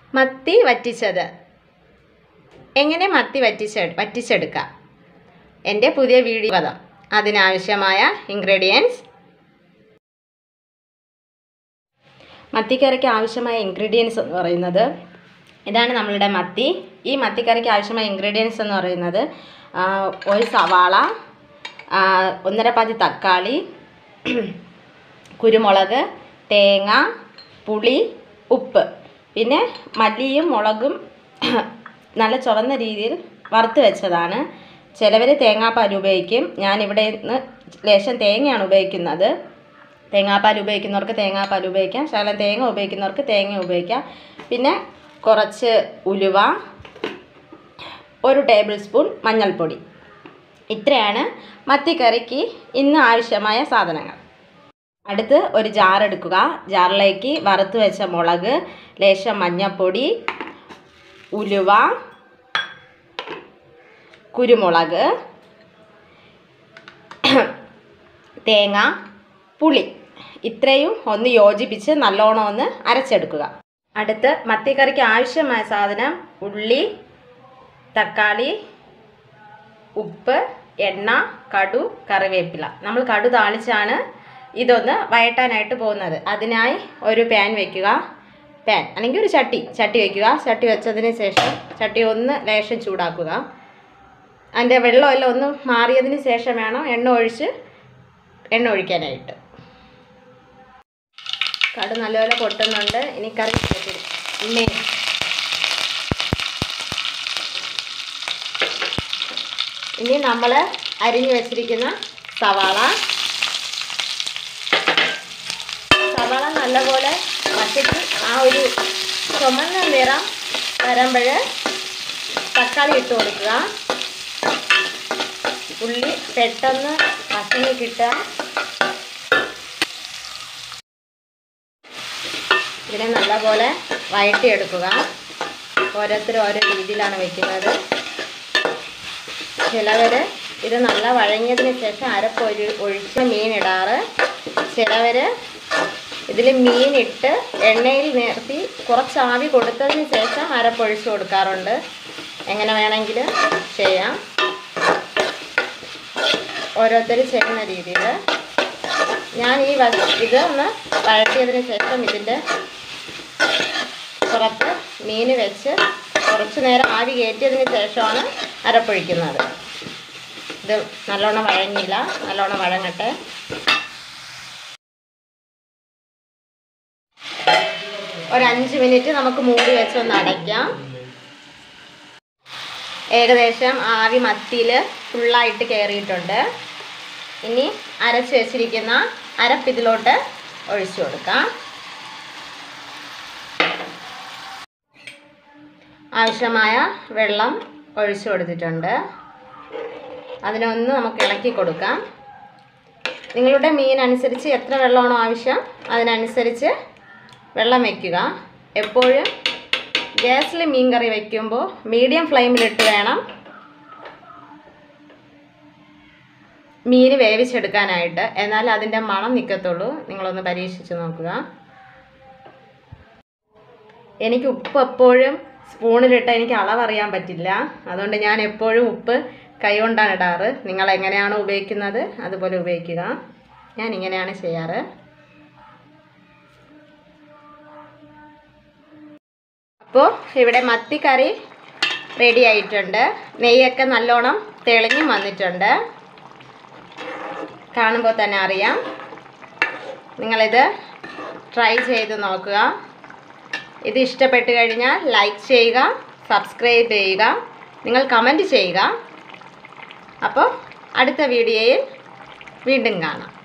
മത്തി വറ്റിച്ചത് എങ്ങനെ മത്തി വറ്റിച്ച് വറ്റിച്ചെടുക്കാം എൻ്റെ പുതിയ വീഡിയോ പദം അതിനാവശ്യമായ ഇൻഗ്രീഡിയൻസ് മത്തിക്കറിക്ക് ആവശ്യമായ ഇൻഗ്രീഡിയൻസ് എന്ന് പറയുന്നത് ഇതാണ് നമ്മളുടെ മത്തി ഈ മത്തിക്കറിക്ക് ആവശ്യമായ ഇൻഗ്രീഡിയൻസ് എന്ന് പറയുന്നത് ആ, ഒരു സവാള ആ, ഒന്നര പാതി തക്കാളി കുരുമുളക് തേങ്ങ പുളി ഉപ്പ് പിന്നെ മല്ലിയും മുളകും നല്ല ചുവന്ന രീതിയിൽ വറുത്ത് വെച്ചതാണ് ചിലവർ തേങ്ങാപ്പാൽ ഉപയോഗിക്കും ഞാനിവിടെ നിന്ന് ലേശം തേങ്ങയാണ് ഉപയോഗിക്കുന്നത് തേങ്ങാപ്പാൽ ഉപയോഗിക്കുന്നവർക്ക് തേങ്ങാപ്പാൽ ഉപയോഗിക്കാം ശകലം തേങ്ങ ഉപയോഗിക്കുന്നവർക്ക് തേങ്ങ ഉപയോഗിക്കാം പിന്നെ കുറച്ച് ഉലുവ ഒരു ടേബിൾ സ്പൂൺ മഞ്ഞൾപ്പൊടി ഇത്രയാണ് മത്തിക്കറിക്ക് ഇന്ന് ആവശ്യമായ സാധനങ്ങൾ അടുത്ത് ഒരു ജാർ എടുക്കുക ജാറിലേക്ക് വറുത്ത് വെച്ച മുളക് ലേശം മഞ്ഞൾപ്പൊടി ഉലുവ കുരുമുളക് തേങ്ങ പുളി ഇത്രയും ഒന്ന് യോജിപ്പിച്ച് നല്ലോണം ഒന്ന് അരച്ചെടുക്കുക അടുത്ത് മത്തിക്കറിക്ക് ആവശ്യമായ സാധനം ഉള്ളി തക്കാളി ഉപ്പ് എണ്ണ കടു കറിവേപ്പില നമ്മൾ കടു താളിച്ചാണ് ഇതൊന്ന് വയറ്റാനായിട്ട് പോകുന്നത് അതിനായി ഒരു പാൻ വെക്കുക പാൻ അല്ലെങ്കിൽ ഒരു ചട്ടി ചട്ടി വെക്കുക ചട്ടി വെച്ചതിന് ശേഷം ചട്ടി ഒന്ന് ലേശം ചൂടാക്കുക അതിൻ്റെ വെള്ളമെല്ലാം ഒന്ന് മാറിയതിന് ശേഷം വേണം എണ്ണ ഒഴിച്ച് എണ്ണ ഒഴിക്കാനായിട്ട് കടു നല്ലപോലെ പൊട്ടുന്നുണ്ട് ഇനി കറി മെയിൻ ഇനി നമ്മൾ അരിഞ്ഞു വെച്ചിരിക്കുന്ന സവാള സവാള നല്ലപോലെ വശത്ത് ആ ഒരു ചുമന്ന നിറം വരുമ്പോൾ തക്കാളി ഇട്ട് കൊടുക്കുക ഉള്ളി പെട്ടെന്ന് വശങ്ങി കിട്ടുക ഇതിനെ നല്ലപോലെ വഴറ്റിയെടുക്കുക ഓരോരുത്തരും ഓരോ രീതിയിലാണ് വെക്കുന്നത് ചിലവർ ഇത് നല്ല വഴങ്ങിയതിന് ശേഷം അരപ്പ് ഒഴി ഒഴിച്ച മീൻ ഇടാറ് ചിലവർ ഇതിൽ മീനിട്ട് എണ്ണയിൽ നിർത്തി കുറച്ച് ആവി കൊടുത്തതിന് ശേഷം അരപ്പൊഴിച്ച് കൊടുക്കാറുണ്ട് എങ്ങനെ വേണമെങ്കിലും ചെയ്യാം ഓരോരുത്തർ ചെയ്യുന്ന രീതിയിൽ ഞാൻ ഈ വ ഇത് ഒന്ന് വഴറ്റിയതിന് ശേഷം ഇതിൻ്റെ പുറത്ത് മീൻ വെച്ച് കുറച്ച് നേരം ആവി കയറ്റിയതിന് ശേഷമാണ് അരപ്പൊഴിക്കുന്നത് ഇത് നല്ലോണം വഴങ്ങിയില്ല നല്ലോണം വഴങ്ങട്ടെ ഒരു അഞ്ച് മിനിറ്റ് നമുക്ക് മൂടി വെച്ചൊന്ന് അടയ്ക്കാം ഏകദേശം ആവി മത്തിയിൽ ഫുള്ളായിട്ട് കയറിയിട്ടുണ്ട് ഇനി അരച്ച് വെച്ചിരിക്കുന്ന അരപ്പിതിലോട്ട് ഒഴിച്ചു കൊടുക്കാം ആവശ്യമായ വെള്ളം ഒഴിച്ചു കൊടുത്തിട്ടുണ്ട് അതിനൊന്ന് നമുക്ക് ഇളക്കി കൊടുക്കാം നിങ്ങളുടെ മീൻ അനുസരിച്ച് എത്ര വെള്ളമാണോ ആവശ്യം അതിനനുസരിച്ച് വെള്ളം വയ്ക്കുക എപ്പോഴും ഗ്യാസിൽ മീൻ കറി വയ്ക്കുമ്പോൾ മീഡിയം ഫ്ലെയിമിലിട്ട് വേണം മീൻ വേവിച്ചെടുക്കാനായിട്ട് എന്നാൽ അതിൻ്റെ മണം നിൽക്കത്തുള്ളൂ നിങ്ങളൊന്ന് പരീക്ഷിച്ച് നോക്കുക എനിക്ക് ഉപ്പ് എപ്പോഴും സ്പൂണിലിട്ട് എനിക്ക് അളവറിയാൻ പറ്റില്ല അതുകൊണ്ട് ഞാൻ എപ്പോഴും ഉപ്പ് കൈകൊണ്ടാണ് ഇടാറ് നിങ്ങൾ എങ്ങനെയാണോ ഉപയോഗിക്കുന്നത് അതുപോലെ ഉപയോഗിക്കുക ഞാൻ ഇങ്ങനെയാണ് ചെയ്യാറ് അപ്പോൾ ഇവിടെ മത്തിക്കറി റെഡി ആയിട്ടുണ്ട് നെയ്യൊക്കെ നല്ലോണം തെളിഞ്ഞും വന്നിട്ടുണ്ട് കാണുമ്പോൾ തന്നെ അറിയാം നിങ്ങളിത് ട്രൈ ചെയ്ത് നോക്കുക ഇത് ഇഷ്ടപ്പെട്ട് കഴിഞ്ഞാൽ ലൈക്ക് ചെയ്യുക സബ്സ്ക്രൈബ് ചെയ്യുക നിങ്ങൾ കമൻറ്റ് ചെയ്യുക അപ്പോൾ അടുത്ത വീഡിയോയിൽ വീണ്ടും കാണാം